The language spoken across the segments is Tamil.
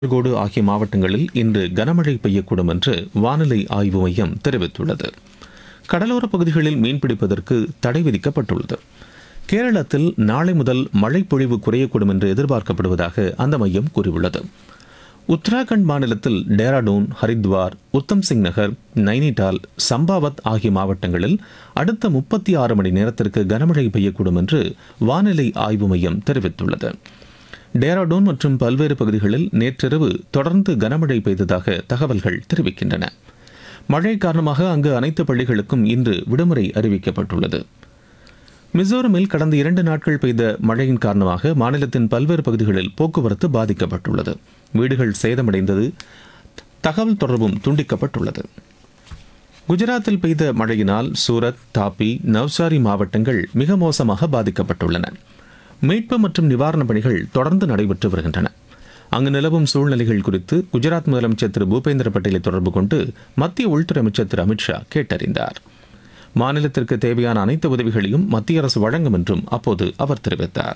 காசர்கோடு ஆகிய மாவட்டங்களில் இன்று கனமழை பெய்யக்கூடும் என்று வானிலை ஆய்வு மையம் தெரிவித்துள்ளது கடலோரப் பகுதிகளில் மீன்பிடிப்பதற்கு தடை விதிக்கப்பட்டுள்ளது கேரளத்தில் நாளை முதல் மழை பொழிவு குறையக்கூடும் என்று எதிர்பார்க்கப்படுவதாக அந்த மையம் கூறியுள்ளது உத்தராகண்ட் மாநிலத்தில் டேராடூன் ஹரித்வார் உத்தம் சிங் நகர் நைனிடால் சம்பாவத் ஆகிய மாவட்டங்களில் அடுத்த முப்பத்தி ஆறு மணி நேரத்திற்கு கனமழை பெய்யக்கூடும் என்று வானிலை ஆய்வு மையம் தெரிவித்துள்ளது டேராடூன் மற்றும் பல்வேறு பகுதிகளில் நேற்றிரவு தொடர்ந்து கனமழை பெய்ததாக தகவல்கள் தெரிவிக்கின்றன மழை காரணமாக அங்கு அனைத்து பள்ளிகளுக்கும் இன்று விடுமுறை அறிவிக்கப்பட்டுள்ளது மிசோரமில் கடந்த இரண்டு நாட்கள் பெய்த மழையின் காரணமாக மாநிலத்தின் பல்வேறு பகுதிகளில் போக்குவரத்து பாதிக்கப்பட்டுள்ளது வீடுகள் சேதமடைந்தது தகவல் தொடர்பும் துண்டிக்கப்பட்டுள்ளது குஜராத்தில் பெய்த மழையினால் சூரத் தாப்பி நவ்சாரி மாவட்டங்கள் மிக மோசமாக பாதிக்கப்பட்டுள்ளன மீட்பு மற்றும் நிவாரணப் பணிகள் தொடர்ந்து நடைபெற்று வருகின்றன அங்கு நிலவும் சூழ்நிலைகள் குறித்து குஜராத் முதலமைச்சர் திரு பூபேந்திர பட்டேலை தொடர்பு கொண்டு மத்திய உள்துறை அமைச்சர் திரு அமித்ஷா கேட்டறிந்தார் மாநிலத்திற்கு தேவையான அனைத்து உதவிகளையும் மத்திய அரசு வழங்கும் என்றும் அப்போது அவர் தெரிவித்தார்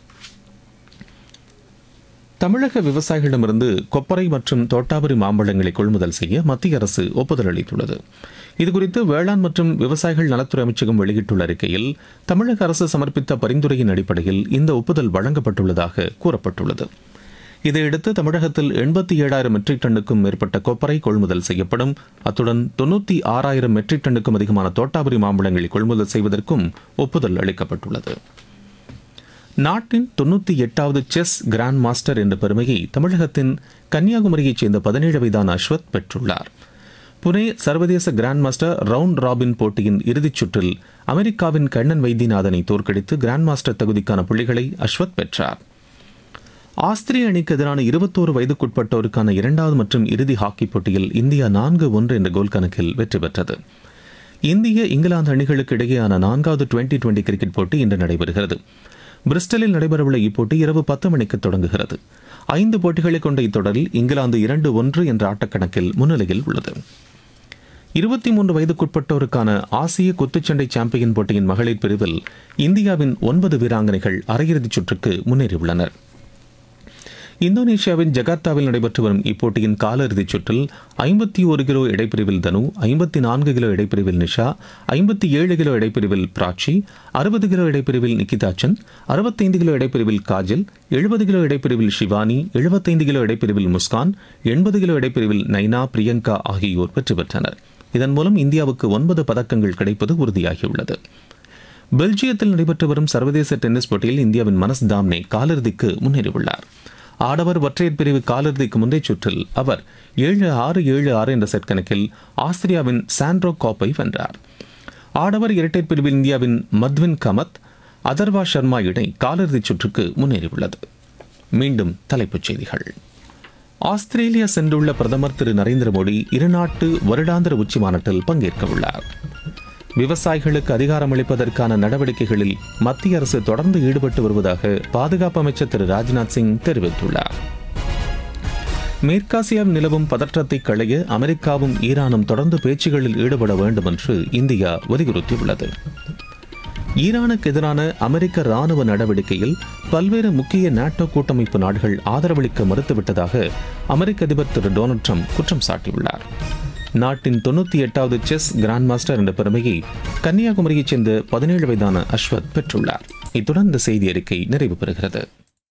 தமிழக விவசாயிகளிடமிருந்து கொப்பரை மற்றும் தோட்டாபுரி மாம்பழங்களை கொள்முதல் செய்ய மத்திய அரசு ஒப்புதல் அளித்துள்ளது இதுகுறித்து வேளாண் மற்றும் விவசாயிகள் நலத்துறை அமைச்சகம் வெளியிட்டுள்ள அறிக்கையில் தமிழக அரசு சமர்ப்பித்த பரிந்துரையின் அடிப்படையில் இந்த ஒப்புதல் வழங்கப்பட்டுள்ளதாக கூறப்பட்டுள்ளது இதையடுத்து தமிழகத்தில் எண்பத்தி ஏழாயிரம் மெட்ரிக் டன்னுக்கும் மேற்பட்ட கொப்பரை கொள்முதல் செய்யப்படும் அத்துடன் தொண்ணூற்றி ஆறாயிரம் மெட்ரிக் டன்னுக்கும் அதிகமான தோட்டாபுரி மாம்பழங்களை கொள்முதல் செய்வதற்கும் ஒப்புதல் அளிக்கப்பட்டுள்ளது நாட்டின் தொண்ணூற்றி எட்டாவது செஸ் கிராண்ட் மாஸ்டர் என்ற பெருமையை தமிழகத்தின் கன்னியாகுமரியைச் சேர்ந்த பதினேழு வயதான அஸ்வத் பெற்றுள்ளார் புனே சர்வதேச கிராண்ட் மாஸ்டர் ரவுண்ட் ராபின் போட்டியின் இறுதிச் சுற்றில் அமெரிக்காவின் கண்ணன் வைத்தியநாதனை தோற்கடித்து கிராண்ட் மாஸ்டர் தகுதிக்கான புள்ளிகளை அஸ்வத் பெற்றார் ஆஸ்திரிய அணிக்கு எதிரான இருபத்தோரு வயதுக்குட்பட்டோருக்கான இரண்டாவது மற்றும் இறுதி ஹாக்கி போட்டியில் இந்தியா நான்கு ஒன்று என்ற கோல் கணக்கில் வெற்றி பெற்றது இந்திய இங்கிலாந்து அணிகளுக்கு இடையேயான நான்காவது டுவெண்டி டுவெண்டி கிரிக்கெட் போட்டி இன்று நடைபெறுகிறது பிரிஸ்டலில் நடைபெறவுள்ள இப்போட்டி இரவு பத்து மணிக்கு தொடங்குகிறது ஐந்து போட்டிகளை கொண்ட இத்தொடரில் இங்கிலாந்து இரண்டு ஒன்று என்ற ஆட்டக்கணக்கில் முன்னிலையில் உள்ளது இருபத்தி மூன்று வயதுக்குட்பட்டோருக்கான ஆசிய குத்துச்சண்டை சாம்பியன் போட்டியின் மகளிர் பிரிவில் இந்தியாவின் ஒன்பது வீராங்கனைகள் அரையிறுதிச் சுற்றுக்கு முன்னேறியுள்ளனர் இந்தோனேஷியாவின் ஜகார்த்தாவில் நடைபெற்று வரும் இப்போட்டியின் காலிறுதிச் சுற்றில் ஐம்பத்தி ஒரு கிலோ இடைப்பிரிவில் தனு ஐம்பத்தி நான்கு கிலோ இடைப்பிரிவில் நிஷா ஐம்பத்தி ஏழு கிலோ இடைப்பிரிவில் பிராச்சி அறுபது கிலோ இடைப்பிரிவில் நிக்கிதாச்சன் அறுபத்தைந்து கிலோ இடைப்பிரிவில் காஜல் எழுபது கிலோ இடைப்பிரிவில் ஷிவானி எழுபத்தைந்து கிலோ இடைப்பிரிவில் முஸ்கான் எண்பது கிலோ இடைப்பிரிவில் நைனா பிரியங்கா ஆகியோர் வெற்றி பெற்றனர் இதன் மூலம் இந்தியாவுக்கு ஒன்பது பதக்கங்கள் கிடைப்பது உறுதியாகியுள்ளது பெல்ஜியத்தில் நடைபெற்று வரும் சர்வதேச டென்னிஸ் போட்டியில் இந்தியாவின் மனஸ் தாம்னே காலிறுதிக்கு முன்னேறியுள்ளார் ஆடவர் ஒற்றையர் பிரிவு காலிறுதிக்கு முந்தைய சுற்றில் அவர் ஏழு ஆறு ஏழு ஆறு என்ற செட் கணக்கில் ஆஸ்திரியாவின் சாண்ட்ரோ காப்பை வென்றார் ஆடவர் இரட்டையர் பிரிவில் இந்தியாவின் மத்வின் கமத் அதர்வா சர்மா இணை காலிறுதிச் சுற்றுக்கு முன்னேறியுள்ளது மீண்டும் தலைப்புச் செய்திகள் ஆஸ்திரேலியா சென்றுள்ள பிரதமர் திரு நரேந்திர மோடி இருநாட்டு வருடாந்திர உச்சி மாநாட்டில் பங்கேற்க உள்ளார் விவசாயிகளுக்கு அதிகாரமளிப்பதற்கான நடவடிக்கைகளில் மத்திய அரசு தொடர்ந்து ஈடுபட்டு வருவதாக பாதுகாப்பு அமைச்சர் திரு ராஜ்நாத் சிங் தெரிவித்துள்ளார் மேற்காசியாவில் நிலவும் பதற்றத்தை களைய அமெரிக்காவும் ஈரானும் தொடர்ந்து பேச்சுகளில் ஈடுபட வேண்டும் என்று இந்தியா வலியுறுத்தியுள்ளது ஈரானுக்கு எதிரான அமெரிக்க ராணுவ நடவடிக்கையில் பல்வேறு முக்கிய நாட்டோ கூட்டமைப்பு நாடுகள் ஆதரவளிக்க மறுத்துவிட்டதாக அமெரிக்க அதிபர் திரு டொனால்ட் ட்ரம்ப் குற்றம் சாட்டியுள்ளார் நாட்டின் தொண்ணூற்றி எட்டாவது செஸ் கிராண்ட் மாஸ்டர் என்ற பெருமையை கன்னியாகுமரியைச் சேர்ந்த பதினேழு வயதான அஸ்வத் பெற்றுள்ளார் இத்துடன் இந்த செய்தி அறிக்கை நிறைவு பெறுகிறது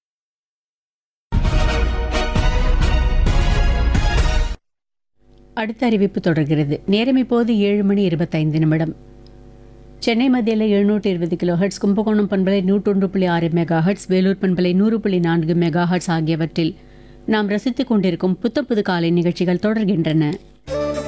அடுத்த அறிவிப்பு தொடர்கிறது நேரம் இப்போது ஏழு மணி இருபத்தைந்து நிமிடம் சென்னை மத்தியில் எழுநூற்றி இருபது கிலோ ஹெர்ட்ஸ் கும்பகோணம் பண்பலை நூற்றொன்று புள்ளி ஆறு மெகா ஹெர்ட்ஸ் வேலூர் பண்பலை நூறு புள்ளி நான்கு மெகா ஹெர்ட்ஸ் ஆகியவற்றில் நாம் ரசித்துக் கொண்டிருக்கும் புத்த புது காலை நிகழ்ச்சிகள் தொடர்கின்றன